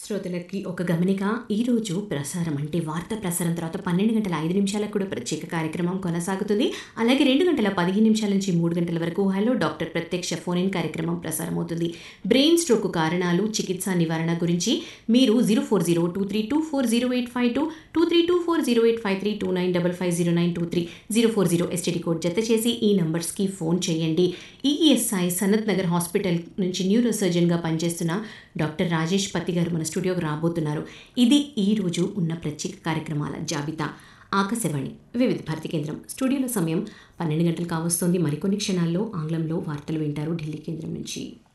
శ్రోతలకి ఒక గమనిక ఈరోజు ప్రసారం అంటే వార్త ప్రసారం తర్వాత పన్నెండు గంటల ఐదు నిమిషాలకు కూడా ప్రత్యేక కార్యక్రమం కొనసాగుతుంది అలాగే రెండు గంటల పదిహేను నిమిషాల నుంచి మూడు గంటల వరకు హలో డాక్టర్ ప్రత్యక్ష ఫోన్ ఇన్ కార్యక్రమం ప్రసారం అవుతుంది బ్రెయిన్ స్ట్రోక్ కారణాలు చికిత్స నివారణ గురించి మీరు zero four zero two three two four zero eight five two two three two four zero eight five three two nine double five zero nine two three zero four zero STD code జత చేసి ఈ నంబర్స్కి phone చేయండి ESI Sanath Nagar hospital నుంచి neuro సర్జన్గా పనిచేస్తున్న doctor Rajesh పత్తి గారు మన స్టూడియోకి రాబోతున్నారు ఇది ఈ రోజు ఉన్న ప్రత్యేక కార్యక్రమాల జాబితా ఆకాశవాణి వివిధ భారతి కేంద్రం స్టూడియోలో సమయం పన్నెండు గంటలు కావస్తోంది మరికొన్ని క్షణాల్లో ఆంగ్లంలో వార్తలు వింటారు ఢిల్లీ కేంద్రం నుంచి